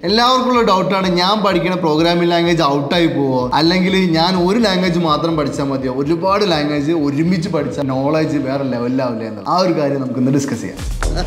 എല്ലാവർക്കും ഉള്ള ഡൗട്ടാണ് ഞാൻ പഠിക്കുന്ന പ്രോഗ്രാമിംഗ് ലാംഗ്വേജ് ഔട്ടായി പോവോ അല്ലെങ്കിൽ ഞാൻ ഒരു ലാംഗ്വേജ് മാത്രം പഠിച്ചാൽ മതിയോ ഒരുപാട് ലാംഗ്വേജ് ഒരുമിച്ച് പഠിച്ചാൽ നോളജ് വേറെ ലെവലിലാവില്ല എന്ന് ആ ഒരു കാര്യം നമുക്ക് ഇന്ന് ഡിസ്കസ് ചെയ്യാം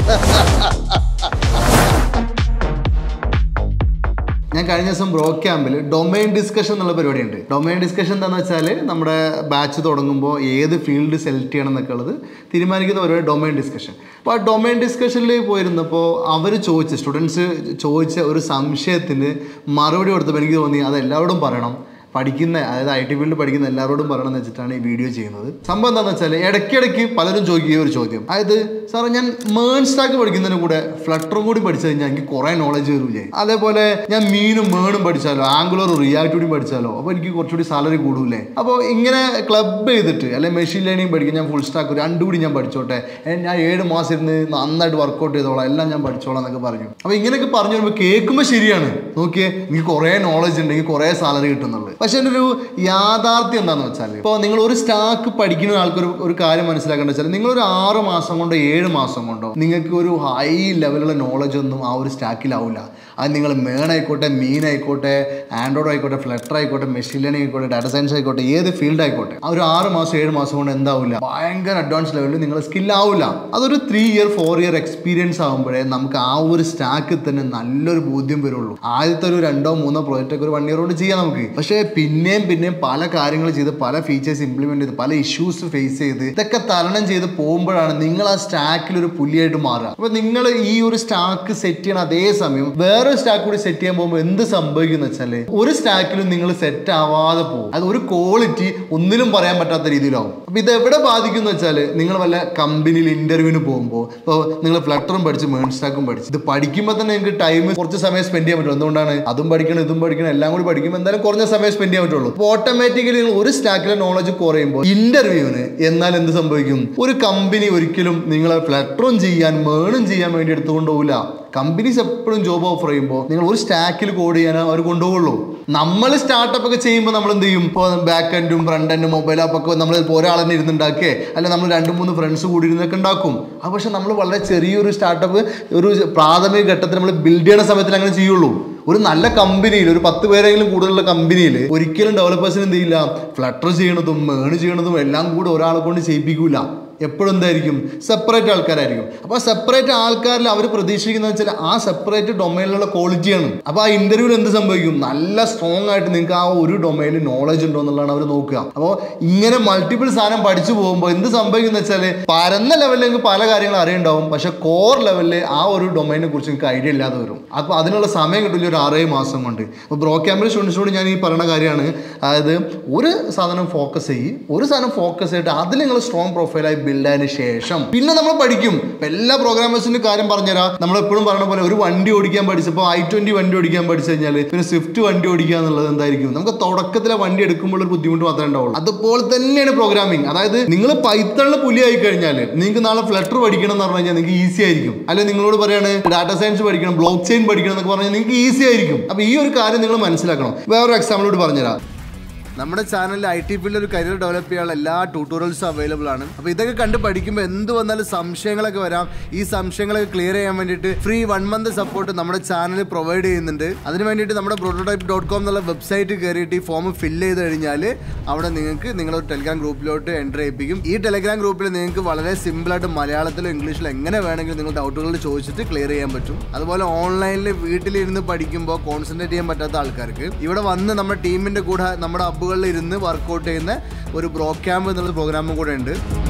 ഞാൻ കഴിഞ്ഞ ദിവസം ബ്രോ ക്യാമ്പിൽ ഡൊമൈൻ ഡിസ്കഷൻ എന്നുള്ള പരിപാടി ഉണ്ട് ഡൊമൈൻ ഡിസ്കഷൻ എന്താണെന്ന് വെച്ചാൽ നമ്മുടെ ബാച്ച് തുടങ്ങുമ്പോൾ ഏത് ഫീൽഡ് സെലക്ട് ചെയ്യണം എന്നൊക്കെ ഉള്ളത് തീരുമാനിക്കുന്ന പരിപാടി ഡൊമൈൻ ഡിസ്കഷൻ അപ്പോൾ ആ ഡൊമൈൻ ഡിസ്കഷനിൽ പോയിരുന്നപ്പോൾ അവർ ചോദിച്ച സ്റ്റുഡൻസ് ചോദിച്ച ഒരു സംശയത്തിന് മറുപടി കൊടുത്തപ്പോൾ എനിക്ക് തോന്നി അത് എല്ലാവരോടും പറയണം പഠിക്കുന്ന അതായത് ഐ ടി ഫീൽഡ് പഠിക്കുന്ന എല്ലാവരോടും പറയണം എന്ന് വെച്ചിട്ടാണ് ഈ വീഡിയോ ചെയ്യുന്നത് സംഭവം എന്താണെന്ന് വെച്ചാൽ ഇടയ്ക്കിടയ്ക്ക് പലരും ചോദിക്കുക ഒരു ചോദ്യം അതായത് സാറേ ഞാൻ മേൺ സ്റ്റാക്ക് പഠിക്കുന്നതിന് കൂടെ ഫ്ലട്ടറും കൂടി പഠിച്ചു കഴിഞ്ഞാൽ എനിക്ക് കുറേ നോളജ് വരില്ലേ അതേപോലെ ഞാൻ മീനും മേണും പഠിച്ചാലോ ആംഗുലറും റിയാക്ടിവിറ്റിയും പഠിച്ചാലോ അപ്പോൾ എനിക്ക് കുറച്ചുകൂടി സാലറി കൂടൂലേ അപ്പോൾ ഇങ്ങനെ ക്ലബ് ചെയ്തിട്ട് അല്ലെങ്കിൽ മെഷീൻ ലേണിംഗ് പഠിക്കാൻ ഞാൻ ഫുൾ സ്റ്റാക്ക് രണ്ടും കൂടി ഞാൻ പഠിച്ചോട്ടെ ഏ, ഞാൻ ഏഴ് മാസം ഇരുന്ന് നന്നായിട്ട് വർക്കൗട്ട് ചെയ്തോളാം എല്ലാം ഞാൻ പഠിച്ചോളാം എന്നൊക്കെ പറഞ്ഞു അപ്പോൾ ഇങ്ങനെയൊക്കെ പറഞ്ഞു വരുമ്പോൾ കേൾക്കുമ്പോൾ ശരിയാണ് നോക്കിയേ എനിക്ക് കുറേ നോളജ് ഉണ്ട് എനിക്ക് കുറേ സാലറി കിട്ടുന്നുള്ളൂ പക്ഷെ എൻ്റെ ഒരു യാഥാർത്ഥ്യം എന്താണെന്ന് വെച്ചാൽ ഇപ്പോൾ നിങ്ങൾ ഒരു സ്റ്റാക്ക് പഠിക്കുന്ന ആൾക്കൊരു ഒരു കാര്യം മനസ്സിലാക്കേണ്ടത് വെച്ചാൽ നിങ്ങൾ ഒരു ആറ് മാസം കൊണ്ടോ ഏഴ് മാസം കൊണ്ടോ നിങ്ങൾക്ക് ഒരു ഹൈ ലെവലുള്ള നോളജ് ഒന്നും ആ ഒരു സ്റ്റാക്കിലാവില്ല അത് നിങ്ങൾ മേൺ ആയിക്കോട്ടെ മീൻ ആയിക്കോട്ടെ ആൻഡ്രോയിഡ് ആയിക്കോട്ടെ ഫ്ലട്ടർ ആയിക്കോട്ടെ മെഷീൻ ലേണിംഗ് ആയിക്കോട്ടെ ഡാറ്റ സയൻസ് ആയിക്കോട്ടെ ഏത് ഫീൽഡ് ആയിക്കോട്ടെ ആ ഒരു ആറ് മാസം ഏഴ് മാസം കൊണ്ട് എന്താവില്ല ഭയങ്കര അഡ്വാൻസ് ലെവലിൽ നിങ്ങൾ സ്കിൽ ആവില്ല അതൊരു three year four year experience ആകുമ്പോഴേ നമുക്ക് ആ ഒരു സ്റ്റാക്കിൽ തന്നെ നല്ലൊരു ബോധ്യം വരുള്ളൂ ആദ്യത്തെ ഒരു രണ്ടോ മൂന്നോ പ്രോജക്റ്റ് ഒക്കെ ഒരു വൺ ഇയർ കൊണ്ട് ചെയ്യാം നമുക്ക് പക്ഷേ പിന്നെയും പിന്നെയും പല കാര്യങ്ങൾ ചെയ്ത് പല ഫീച്ചേഴ്സ് ഇംപ്ലിമെന്റ് ചെയ്ത് പല ഇഷ്യൂസ് ഫേസ് ചെയ്ത് ഇതൊക്കെ തരണം ചെയ്ത് പോകുമ്പോഴാണ് നിങ്ങൾ ആ സ്റ്റാക്കിൽ ഒരു പുലിയായിട്ട് മാറുക അപ്പൊ നിങ്ങൾ ഈ ഒരു സ്റ്റാക്ക് സെറ്റ് ചെയ്യണ അതേ സമയം വേറെ സ്റ്റാക്ക് കൂടി സെറ്റ് ചെയ്യാൻ പോകുമ്പോൾ എന്ത് സംഭവിക്കും എന്ന് വെച്ചാൽ ഒരു സ്റ്റാക്കിലും നിങ്ങൾ സെറ്റ് ആവാതെ പോകും അത് ഒരു ക്വാളിറ്റി ഒന്നിലും പറയാൻ പറ്റാത്ത രീതിയിലാവും അപ്പൊ ഇത് എവിടെ ബാധിക്കും എന്ന് വെച്ചാൽ നിങ്ങൾ വല്ല കമ്പനിയിൽ ഇന്റർവ്യൂവിന് പോകുമ്പോൾ ഇപ്പോൾ നിങ്ങൾ ഫ്ലട്ടറും പഠിച്ച് മേൺ സ്റ്റാക്കും പഠിച്ച് ഇത് പഠിക്കുമ്പോൾ തന്നെ നിങ്ങൾക്ക് ടൈം കുറച്ച് സമയം സ്പെൻഡ് ചെയ്യാൻ പറ്റും എന്തുകൊണ്ടാണ് അതും പഠിക്കണം ഇതും പഠിക്കണം എല്ലാം കൂടി പഠിക്കുമ്പോൾ എന്തായാലും കുറഞ്ഞ സമയം സ്പെൻഡ് ചെയ്യാൻ പറ്റുള്ളൂ അപ്പോൾ ഓട്ടോമാറ്റിക്കലി ഒരു സ്റ്റാക്കിലെ നോളജ് കുറയുമ്പോൾ ഇന്റർവ്യൂവിന് എന്നാൽ എന്ത് സംഭവിക്കും ഒരു കമ്പനി ഒരിക്കലും നിങ്ങളെ ഫ്ലട്ടറും ചെയ്യാൻ മേണും ചെയ്യാൻ വേണ്ടി എടുത്തുകൊണ്ട് പോകില്ല കമ്പനീസ് എപ്പോഴും ജോബ് ഓഫർ ചെയ്യുമ്പോൾ നിങ്ങൾ ഒരു സ്റ്റാക്കിൽ കോഡ് ചെയ്യാൻ അവർ കൊണ്ടുപോകുള്ളൂ നമ്മൾ സ്റ്റാർട്ടപ്പ് ഒക്കെ ചെയ്യുമ്പോൾ നമ്മൾ എന്ത് ചെയ്യും ഇപ്പോൾ ബാക്ക് എൻഡും ഫ്രണ്ട് എൻഡും മൊബൈൽ ആപ്പ് ഒക്കെ നമ്മൾ ഇപ്പോൾ ഒരാൾ തന്നെ ഇരുന്നുണ്ടാക്കിയേ അല്ലെങ്കിൽ നമ്മൾ രണ്ട് മൂന്ന് ഫ്രണ്ട്സ് കൂടി ഇരുന്നൊക്കെ ഉണ്ടാക്കും അത് പക്ഷെ നമ്മൾ വളരെ ചെറിയൊരു സ്റ്റാർട്ടപ്പ് ഒരു പ്രാഥമിക ഘട്ടത്തിൽ നമ്മൾ ബിൽഡ് ചെയ്യുന്ന സമയത്തിൽ അങ്ങനെ ചെയ്യുള്ളൂ ഒരു നല്ല കമ്പനിയിൽ ഒരു പത്ത് പേരെങ്കിലും കൂടുതലുള്ള കമ്പനിയിൽ ഒരിക്കലും ഡെവലപ്പേഴ്സിന് എന്ത് ചെയ്യില്ല ഫ്ലട്ടർ ചെയ്യണതും മേൺ ചെയ്യണതും എല്ലാം കൂടെ ഒരാളെ കൊണ്ട് ചെയ്യിപ്പിക്കൂല എപ്പോഴും എന്തായിരിക്കും സെപ്പറേറ്റ് ആൾക്കാരായിരിക്കും അപ്പോൾ ആ സെപ്പറേറ്റ് ആൾക്കാരിൽ അവർ പ്രതീക്ഷിക്കുന്നത് വെച്ചാൽ ആ സെപ്പറേറ്റ് ഡൊമൈനിലുള്ള ക്വാളിറ്റിയാണ് അപ്പോൾ ആ ഇന്റർവ്യൂവിൽ എന്ത് സംഭവിക്കും നല്ല സ്ട്രോങ് ആയിട്ട് നിങ്ങൾക്ക് ആ ഒരു ഡൊമൈനിൽ നോളജ് ഉണ്ടോ എന്നുള്ളതാണ് അവർ നോക്കുക അപ്പോൾ ഇങ്ങനെ മൾട്ടിപ്പിൾ സാധനം പഠിച്ചു പോകുമ്പോൾ എന്ത് സംഭവിക്കുന്ന വെച്ചാൽ പരന്ന ലെവലിൽ നിങ്ങൾക്ക് പല കാര്യങ്ങളും അറിയുണ്ടാവും പക്ഷെ കോർ ലെവലിൽ ആ ഒരു ഡൊമൈനെ കുറിച്ച് നിങ്ങൾക്ക് ഐഡിയ ഇല്ലാതെ വരും അപ്പോൾ അതിനുള്ള സമയം കിട്ടില്ല ഒരു ആറേഴ് മാസം കൊണ്ട് അപ്പോൾ ബ്രോ ക്യാമ്പിൽ സ്റ്റുഡൻസിനോട് ഞാൻ ഈ പറയുന്ന കാര്യമാണ് അതായത് ഒരു സാധനം ഫോക്കസ് ചെയ്യും ഒരു സാധനം ഫോക്കസ് ചെയ്തിട്ട് അതിൽ നിങ്ങൾ സ്ട്രോങ് പ്രൊഫൈലായി ബിൽഡ് ആയതിനു ശേഷം പിന്നെ നമ്മൾ പഠിക്കും ഇപ്പൊ എല്ലാ പ്രോഗ്രാമേഴ്സിന്റെ കാര്യം പറഞ്ഞുതരാം നമ്മൾ എപ്പോഴും പറഞ്ഞ പോലെ ഒരു വണ്ടി ഓടിക്കാൻ പഠിച്ചപ്പോൾ ഐ ട്വന്റി വണ്ടി ഓടിക്കാൻ പഠിച്ചു കഴിഞ്ഞാൽ പിന്നെ സ്വിഫ്റ്റ് വണ്ടി ഓടിക്കുക എന്നുള്ളത് എന്തായിരിക്കും നമുക്ക് തുടക്കത്തിലെ വണ്ടി എടുക്കുമ്പോൾ ഒരു ബുദ്ധിമുട്ട് മാത്രമേ ഉണ്ടാവുള്ളൂ അതുപോലെ തന്നെയാണ് പ്രോഗ്രാമിംഗ് അതായത് നിങ്ങൾ പൈത്തളിൽ പുലിയായി കഴിഞ്ഞാൽ നിങ്ങൾക്ക് നാളെ ഫ്ലട്ടർ പഠിക്കണം എന്ന് പറഞ്ഞു കഴിഞ്ഞാൽ നിങ്ങൾക്ക് ഈസി ആയിരിക്കും അല്ലെങ്കിൽ നിങ്ങളോട് പറയാണ് ഡാറ്റ സയൻസ് പഠിക്കണം ബ്ലോക്ക് ചെയിൻ പഠിക്കണം എന്നൊക്കെ പറഞ്ഞാൽ നിങ്ങൾക്ക് ഈസി ആയിരിക്കും അപ്പൊ ഈ ഒരു കാര്യം നിങ്ങൾ മനസ്സിലാക്കണം വേറൊരു എക്സാമ്പിളോട് പറഞ്ഞുതരാം നമ്മുടെ ചാനലിൽ ഐ ടി ഫീൽഡിൽ ഒരു കരിയർ ഡെവലപ്പ് ചെയ്യാനുള്ള എല്ലാ ട്യൂട്ടോറിയൽസും അവൈലബിൾ ആണ് അപ്പോൾ ഇതൊക്കെ കണ്ട് പഠിക്കുമ്പോൾ എന്ത് വന്നാലും സംശയങ്ങളൊക്കെ വരാം ഈ സംശയങ്ങളൊക്കെ ക്ലിയർ ചെയ്യാൻ വേണ്ടിയിട്ട് ഫ്രീ വൺ മന്ത് സപ്പോർട്ട് നമ്മുടെ ചാനൽ പ്രൊവൈഡ് ചെയ്യുന്നുണ്ട് അതിന് വേണ്ടിയിട്ട് നമ്മുടെ പ്രോട്ടോടൈപ്പ് ഡോട്ട് കോം എന്നുള്ള വെബ്സൈറ്റ് കയറിയിട്ട് ഈ ഫോം ഫില്ല് ചെയ്ത് കഴിഞ്ഞാൽ അവിടെ നിങ്ങൾക്ക് നിങ്ങളൊരു ടെലിഗ്രാം ഗ്രൂപ്പിലോട്ട് എൻ്റർ ചെയ്യിപ്പിക്കും ഈ ടെലിഗ്രാം ഗ്രൂപ്പിൽ നിങ്ങൾക്ക് വളരെ സിമ്പിളായിട്ട് മലയാളത്തിലോ ഇംഗ്ലീഷിലോ എങ്ങനെ വേണമെങ്കിലും നിങ്ങൾ ഡൗട്ടുകൾ ചോദിച്ചിട്ട് ക്ലിയർ ചെയ്യാൻ പറ്റും അതുപോലെ ഓൺലൈനിൽ വീട്ടിലിരുന്ന് പഠിക്കുമ്പോൾ കോൺസെൻട്രേറ്റ് ചെയ്യാൻ പറ്റാത്ത ആൾക്കാർക്ക് ഇവിടെ വന്ന് നമ്മുടെ ടീമിൻ്റെ കൂടെ നമ്മുടെ ഹബ്ബുകളിൽ ഇരുന്ന് വർക്കൗട്ട് ചെയ്യുന്ന ഒരു ബ്രോ ക്യാമ്പ് എന്നുള്ള പ്രോഗ്രാമും കൂടെ ഉണ്ട്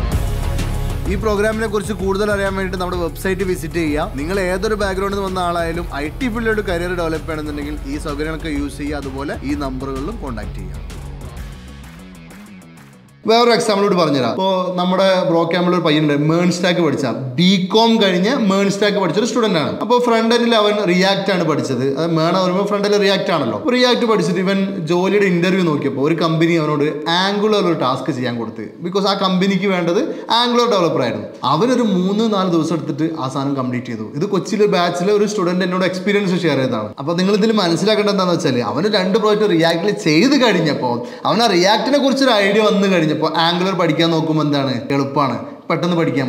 ഈ പ്രോഗ്രാമിനെ കുറിച്ച് കൂടുതൽ അറിയാൻ വേണ്ടിയിട്ട് നമ്മുടെ വെബ്സൈറ്റ് വിസിറ്റ് ചെയ്യുക നിങ്ങൾ ഏതൊരു ബാക്ക്ഗ്രൗണ്ടിൽ നിന്ന് വന്ന ആളായാലും ഐ ടി ഫീൽഡിലോട്ട് കരിയർ ഡെവലപ്പ് ചെയ്യണമെന്നുണ്ടെങ്കിൽ ഈ സൗകര്യങ്ങളൊക്കെ യൂസ് ചെയ്യുക അതുപോലെ ഈ നമ്പറുകളിലും കോൺടാക്ട് ചെയ്യുക വേറൊരു എക്സാമ്പിളോട് പറഞ്ഞുതരാം ഇപ്പോൾ നമ്മുടെ ബ്രോ ക്യാമ്പിൽ ഒരു പയ്യനുണ്ട് മേൺ സ്റ്റാക്ക് പഠിച്ച ബി കോം കഴിഞ്ഞ് മേൺ സ്റ്റാക്ക് പഠിച്ച ഒരു സ്റ്റുഡൻ്റ് ആണ് അപ്പോൾ ഫ്രണ്ട് എൻഡിൽ അവൻ റിയാക്ട് ആണ് പഠിച്ചത് അത് മേണ പറയുമ്പോൾ ഫ്രണ്ട് എൻഡിൽ റിയാക്ട് ആണല്ലോ റിയാക്ട് പഠിച്ചിട്ട് ഇവൻ ജോലിയുടെ ഇന്റർവ്യൂ നോക്കിയപ്പോൾ ഒരു കമ്പനി അവനോട് ആംഗുലർ ഒരു ടാസ്ക് ചെയ്യാൻ കൊടുത്ത് ബിക്കോസ് ആ കമ്പനിക്ക് വേണ്ടത് ആംഗുലർ ഡെവലപ്പർ ആയിരുന്നു അവനൊരു മൂന്ന് നാല് ദിവസം എടുത്തിട്ട് ആ സാധനം കംപ്ലീറ്റ് ചെയ്തു ഇത് കൊച്ചിയിലെ ബാച്ചിലെ ഒരു സ്റ്റുഡന്റ് എന്നോട് എക്സ്പീരിയൻസ് ഷെയർ ചെയ്തതാണ് അപ്പോൾ നിങ്ങൾ ഇതിൽ മനസ്സിലാക്കേണ്ടത് എന്താണെന്ന് വെച്ചാൽ അവന് രണ്ട് പ്രോജക്റ്റ് റിയാക്റ്റിൽ ചെയ്ത് കഴിഞ്ഞപ്പോൾ അവൻ ആ റിയാക്റ്റിനെ കുറിച്ചൊരു ഐഡിയ വന്നു കഴിഞ്ഞപ്പോൾ ആംഗുലർ പഠിക്കാൻ നോക്കുമ്പോൾ എന്താണ് എളുപ്പമാണ് പെട്ടെന്ന് പഠിക്കാൻ പറ്റും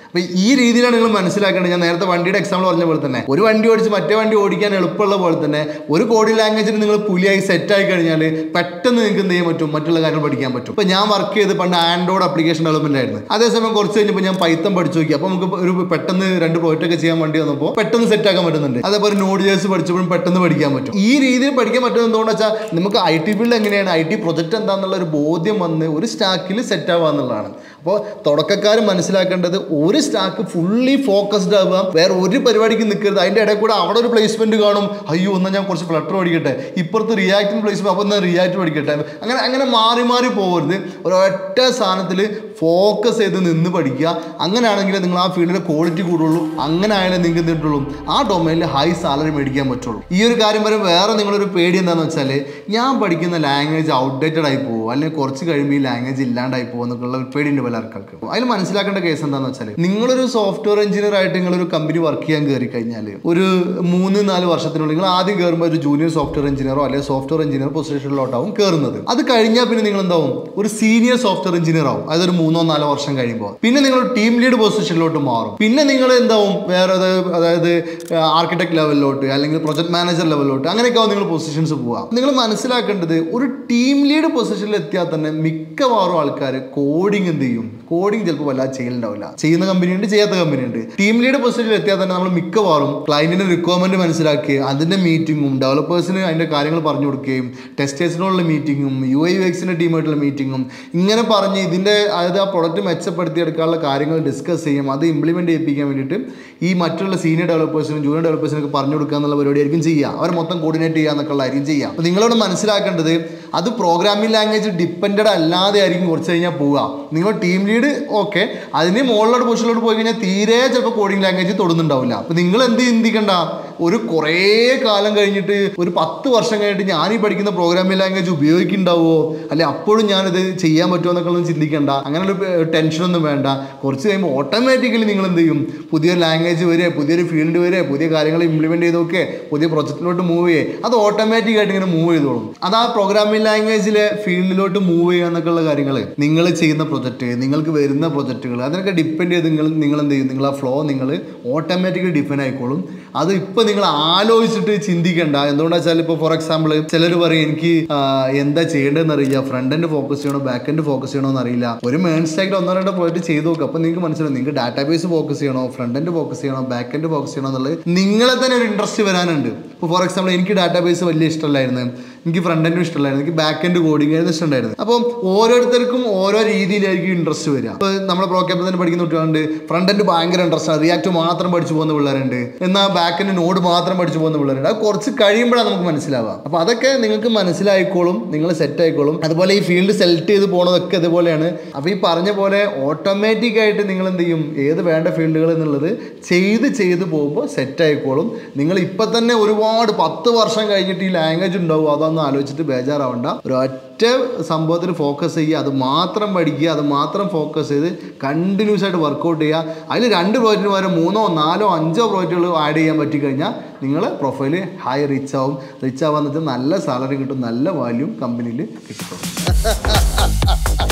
അപ്പോൾ ഈ രീതിയിലാണ് നിങ്ങൾ മനസ്സിലാക്കേണ്ടത് ഞാൻ നേരത്തെ വണ്ടിയുടെ എക്സാമ്പിൾ പറഞ്ഞ പോലെ തന്നെ ഒരു വണ്ടി ഓടിച്ച് മറ്റേ വണ്ടി ഓടിക്കാൻ എളുപ്പമുള്ള പോലെ തന്നെ ഒരു കോഡിംഗ് ലാംഗ്വേജിന് നിങ്ങൾ പുലിയായി സെറ്റ് ആയി കഴിഞ്ഞാൽ പെട്ടെന്ന് നിങ്ങൾക്ക് എന്ത് ചെയ്യാൻ പറ്റും മറ്റുള്ള കാര്യങ്ങൾ പഠിക്കാൻ പറ്റും ഇപ്പോൾ ഞാൻ വർക്ക് ചെയ്ത് പണ്ട് ആൻഡ്രോയിഡ് ആപ്ലിക്കേഷൻ ഡെവലപ്മെന്റ് ആയിരുന്നു അതേസമയം കുറച്ച് കഴിഞ്ഞപ്പോൾ ഞാൻ പൈത്തം പഠിച്ചു നോക്കി അപ്പോൾ നമുക്ക് ഒരു പെട്ടെന്ന് രണ്ട് പ്രോജക്റ്റ് ഒക്കെ ചെയ്യാൻ വേണ്ടി വന്നപ്പോൾ പെട്ടെന്ന് സെറ്റ് ആക്കാൻ പറ്റുന്നുണ്ട് അതേപോലെ നോഡ് ജേഴ്സ് പഠിച്ചപ്പോഴും പെട്ടെന്ന് പഠിക്കാൻ പറ്റും ഈ രീതിയിൽ പഠിക്കാൻ പറ്റുന്നത് എന്തുകൊണ്ടെന്ന് വെച്ചാൽ നമുക്ക് ഐ ടി ഫീൽഡ് എങ്ങനെയാണ് ഐ ടി പ്രൊജക്റ്റ് എന്താണെന്നുള്ള ഒരു ബോധ്യം വന്ന് ഒരു സ്റ്റാക്കിൽ സെറ്റ് ആവുക എന്നുള്ളതാണ് അപ്പോൾ തുടക്കക്കാർ മനസ്സിലാക്കേണ്ടത് ഒരു സ്റ്റാക്ക് ഫുള്ളി ഫോക്കസ്ഡ് ആവുക വേറെ ഒരു പരിപാടിക്ക് നിൽക്കരുത് അതിൻ്റെ ഇടയിൽ കൂടെ അവിടെ ഒരു പ്ലേസ്മെന്റ് കാണും അയ്യോ എന്നാൽ ഞാൻ കുറച്ച് ഫ്ലട്ടർ പഠിക്കട്ടെ ഇപ്പുറത്ത് റിയാക്റ്റിംഗ് പ്ലേസ്മെന്റ് അപ്പോൾ എന്നാൽ റിയാക്ട് പഠിക്കട്ടെ അങ്ങനെ അങ്ങനെ മാറി മാറി പോകരുത് ഒരൊറ്റ സാധനത്തിൽ ഫോക്കസ് ചെയ്ത് നിന്ന് പഠിക്കുക അങ്ങനെയാണെങ്കിൽ നിങ്ങൾ ആ ഫീൽഡിലെ ക്വാളിറ്റി കൂടുള്ളൂ അങ്ങനെ ആയാലും നിങ്ങൾക്ക് എന്തിട്ടുള്ളൂ ആ ഡൊമൈനിൽ ഹൈ സാലറി മേടിക്കാൻ പറ്റുള്ളൂ ഈ ഒരു കാര്യം വരെ വേറെ നിങ്ങളൊരു പേടി എന്താണെന്ന് വെച്ചാൽ ഞാൻ പഠിക്കുന്ന ലാംഗ്വേജ് ഔട്ട്ഡേറ്റഡ് ആയി പോകും അല്ലെങ്കിൽ കുറച്ച് കഴിയുമ്പോൾ ഈ ലാംഗ്വേജ് ഇല്ലാണ്ടായി പോകും എന്നൊക്കെയുള്ള ഒരു പേടിയുണ്ട് പല ആൾക്കാർക്ക് അതിൽ മനസ്സിലാക്കേണ്ട കേസ് എന്താണെന്ന് വെച്ചാൽ നിങ്ങളൊരു സോഫ്റ്റ്വെയർ എഞ്ചിനീയർ ആയിട്ട് നിങ്ങളൊരു കമ്പനി വർക്ക് ചെയ്യാൻ കയറി കഴിഞ്ഞാൽ ഒരു മൂന്ന് നാല് വർഷത്തിനുള്ളിൽ നിങ്ങൾ ആദ്യം കയറുമ്പോൾ ഒരു ജൂനിയർ സോഫ്റ്റ്വെയർ എഞ്ചിനീയറോ അല്ലെങ്കിൽ സോഫ്റ്റ്വെയർ എഞ്ചിനീയർ പൊസിഷനിലോട്ടാവും കയറുന്നത് അത് കഴിഞ്ഞാൽ പിന്നെ നിങ്ങൾ എന്താവും ഒരു സീനിയർ സോഫ്റ്റ്വെയർ എഞ്ചിനീയർ ആവും അതായത് ഒരു മൂന്നോ നാലോ വർഷം കഴിയുമ്പോൾ പിന്നെ നിങ്ങൾ ടീം ലീഡ് പൊസിഷനിലോട്ട് മാറും പിന്നെ നിങ്ങൾ എന്താവും വേറെ അത് അതായത് ആർക്കിടെക്ട് ലെവലിലോട്ട് അല്ലെങ്കിൽ പ്രൊജക്ട് മാനേജർ ലെവലിലോട്ട് അങ്ങനെയൊക്കെ ആവും നിങ്ങൾ പൊസിഷൻസ് പോവാം നിങ്ങൾ മനസ്സിലാക്കേണ്ടത് ഒരു ടീം ലീഡ് പൊസിഷനിൽ എത്തിയാൽ തന്നെ മിക്കവാറും ആൾക്കാർ കോഡിങ് എന്ത് ചെയ്യും കോഡിങ് ചിലപ്പോൾ വല്ലാതെ ചെയ്യലുണ്ടാവില്ല ചെയ്യുന്ന കമ്പനി ഉണ്ട് ചെയ്യാത്ത കമ്പനി ഉണ്ട് ടീം ലീഡ് പൊസിഷനിൽ എത്തിയാൽ തന്നെ നമ്മൾ മിക്കവാറും ക്ലയന്റിന്റെ റിക്വയർമെന്റ് മനസ്സിലാക്കുകയും അതിന്റെ മീറ്റിങ്ങും ഡെവലപ്പേഴ്സിന് അതിന്റെ കാര്യങ്ങൾ പറഞ്ഞു കൊടുക്കുകയും ടെസ്റ്റേഴ്സിനുള്ള മീറ്റിങ്ങും യു ഐ യു എക്സിന്റെ ടീമായിട്ടുള്ള മീറ്റിങ്ങും ഇങ്ങനെ പറഞ്ഞ് ഇതിന്റെ അതായത് ആ പ്രൊഡക്റ്റ് മെച്ചപ്പെടുത്തിയെടുക്കാനുള്ള കാര്യങ്ങൾ ഡിസ്കസ് ചെയ്യും അത് ഇംപ്ലിമെന്റ് ചെയ്യിപ്പിക്കാൻ വേണ്ടിയിട്ട് ഈ മറ്റുള്ള സീനിയർ ഡെവലപ്പേഴ്സിനും ജൂനിയർ ഡെവലപ്പേഴ്സിനും ഒക്കെ പറഞ്ഞു കൊടുക്കുക എന്നുള്ള പരിപാടിയായിരിക്കും ചെയ്യുക അവർ മൊത്തം കോർഡിനേറ്റ് ചെയ്യുക എന്നൊക്കെ ഉള്ളതായിരിക്കും ചെയ്യുക അപ്പോൾ നിങ്ങളോട് മനസ്സിലാക്കേണ്ടത് അത് പ്രോഗ്രാമിംഗ് ലാംഗ്വേജ് ഡിപ്പെൻഡഡ് അല്ലാതെ ആയിരിക്കും കുറച്ച് കഴിഞ്ഞാൽ പോവുക നിങ്ങൾ ടീം ലീഡ് ഓക്കെ അതിന് മുകളിലോട്ട് പൊസിഷനിലോട്ട് പോയി കഴിഞ്ഞാൽ തീരെ ചിലപ്പോൾ കോഡിംഗ് ലാംഗ്വേജ് തൊടുന്നുണ്ടാവില്ല അപ്പോൾ നിങ്ങൾ എന്ത് ചിന്തിക്കണ്ട ഒരു കുറേ കാലം കഴിഞ്ഞിട്ട് ഒരു പത്ത് വർഷം കഴിഞ്ഞിട്ട് ഞാൻ ഈ പഠിക്കുന്ന പ്രോഗ്രാമിംഗ് ലാംഗ്വേജ് ഉപയോഗിക്കുന്നുണ്ടാവുമോ അല്ലെ അപ്പോഴും ഞാനിത് ചെയ്യാൻ പറ്റുമോ എന്നൊക്കെ ഒന്നും ചിന്തിക്കണ്ട അങ്ങനെ ഒരു ടെൻഷനൊന്നും വേണ്ട കുറച്ച് കഴിയുമ്പോൾ ഓട്ടോമാറ്റിക്കലി നിങ്ങൾ എന്ത് ചെയ്യും പുതിയൊരു ലാംഗ്വേജ് വരിക പുതിയൊരു ഫീൽഡ് വരിക പുതിയ കാര്യങ്ങൾ ഇംപ്ലിമെൻറ്റ് ചെയ്ത് നോക്കുക പുതിയ പ്രൊജക്റ്റിലോട്ട് മൂവ് ചെയ്യുക അത് ഓട്ടോമാറ്റിക്കായിട്ട് ഇങ്ങനെ മൂവ് ചെയ്തോളും അത് ആ പ്രോഗ്രാമിംഗ് ലാംഗ്വേജിലെ ഫീൽഡിലോട്ട് മൂവ് ചെയ്യുക എന്നൊക്കെയുള്ള കാര്യങ്ങൾ നിങ്ങൾ ചെയ്യുന്ന പ്രൊജക്റ്റ് നിങ്ങൾക്ക് വരുന്ന പ്രൊജക്റ്റുകൾ അതിനൊക്കെ ഡിപ്പെൻഡ് ചെയ്ത് നിങ്ങൾ നിങ്ങൾ എന്ത് ചെയ്യും നിങ്ങൾ ആ ഫ്ലോ നിങ്ങൾ ഓട്ടോമാറ്റിക്കലി ഡിപ്പെൻഡ് ആയിക്കോളും അത് ഇപ്പം നിങ്ങൾ ആലോചിച്ചിട്ട് ചിന്തിക്കണ്ട എന്തുകൊണ്ടാ വെച്ചാൽ ഇപ്പോൾ ഫോർ എക്സാമ്പിൾ ചിലർ പറയും എനിക്ക് ആ, എന്താ ചെയ്യേണ്ടതെന്ന് അറിയില്ല ഫ്രണ്ട് എൻഡ് ഫോക്കസ് ചെയ്യണോ ബാക്ക് എൻഡ് ഫോക്കസ് ചെയ്യണോ എന്ന് അറിയില്ല ഒരു മേൺ സ്റ്റാക്കിൽ ഒന്നോ രണ്ടോ പ്രോജക്റ്റ് ചെയ്ത് നോക്കുക അപ്പോൾ നിങ്ങൾക്ക് മനസ്സിലാവും നിങ്ങൾക്ക് ഡാറ്റാബേസ് ഫോക്കസ് ചെയ്യണോ ഫ്രണ്ട് എൻഡ് ഫോക്കസ് ചെയ്യണോ ബാക്ക് എൻഡ് ഫോക്കസ് ചെയ്യണോ എന്നുള്ളത് നിങ്ങളെ തന്നെ ഒരു ഇൻട്രസ്റ്റ് വരാനുണ്ട് ഇപ്പോൾ ഫോർ എക്സാമ്പിൾ എനിക്ക് ഡാറ്റാബേസ് വലിയ ഇഷ്ടമല്ലായിരുന്നു എനിക്ക് ഫ്രണ്ട് എൻഡും ഇഷ്ടമല്ലായിരുന്നു എനിക്ക് ബാക്ക് എൻഡ് കോഡിംഗ് ആയിരുന്നു ഇഷ്ടമുണ്ടായിരുന്നു അപ്പം ഓരോരുത്തർക്കും ഓരോ രീതിയിലായിരിക്കും ഇൻട്രസ്റ്റ് വരിക ഇപ്പോൾ നമ്മുടെ പ്രോഗ്രാമിൽ തന്നെ പഠിക്കുന്ന കുട്ടികളുണ്ട് ഫ്രണ്ട് എൻഡ് ഭയങ്കര ഇൻട്രസ്റ്റ് ആണ് റിയാക്ട് മാത്രം പഠിച്ചു പോകുന്ന പിള്ളേരുണ്ട് എന്നാൽ ബാക്ക് എൻഡ് നോഡ് മാത്രം പഠിച്ചു പോകുന്ന പിള്ളേരുണ്ട് അത് കുറച്ച് കഴിയുമ്പോഴാണ് നമുക്ക് മനസ്സിലാവുക അപ്പോൾ അതൊക്കെ നിങ്ങൾക്ക് മനസ്സിലായിക്കോളും നിങ്ങൾ സെറ്റ് ആയിക്കോളും അതുപോലെ ഈ ഫീൽഡ് സെലക്ട് ചെയ്ത് പോണതൊക്കെ ഇതുപോലെയാണ് അപ്പോൾ ഈ പറഞ്ഞ പോലെ ഓട്ടോമാറ്റിക് ആയിട്ട് നിങ്ങൾ എന്ത് ചെയ്യും ഏത് വേണ്ട ഫീൽഡുകൾ എന്നുള്ളത് ചെയ്ത് ചെയ്ത് പോകുമ്പോൾ സെറ്റ് ആയിക്കോളും നിങ്ങൾ ഇപ്പം തന്നെ ഒരുപാട് പത്ത് വർഷം കഴിഞ്ഞിട്ട് ഈ ലാംഗ്വേജ് ഉണ്ടാവും അതൊന്നും ആലോചിച്ചിട്ട് ബേജാറാവണ്ട ഒരു ഒറ്റ സംഭവത്തിൽ ഫോക്കസ് ചെയ്യുക അത് മാത്രം പഠിക്കുക അത് മാത്രം ഫോക്കസ് ചെയ്ത് കണ്ടിന്യൂസ് ആയിട്ട് വർക്കൗട്ട് ചെയ്യുക അതിൽ രണ്ട് പ്രോജക്റ്റിന് പകരം മൂന്നോ നാലോ അഞ്ചോ പ്രോജക്റ്റുകൾ ആഡ് ചെയ്യാൻ പറ്റിക്കഴിഞ്ഞാൽ നിങ്ങളെ പ്രൊഫൈല് ഹൈ റിച്ച് ആവും റിച്ച് ആവാന്ന് വെച്ചാൽ നല്ല സാലറി കിട്ടും നല്ല വാല്യൂ കമ്പനിയിൽ കിട്ടും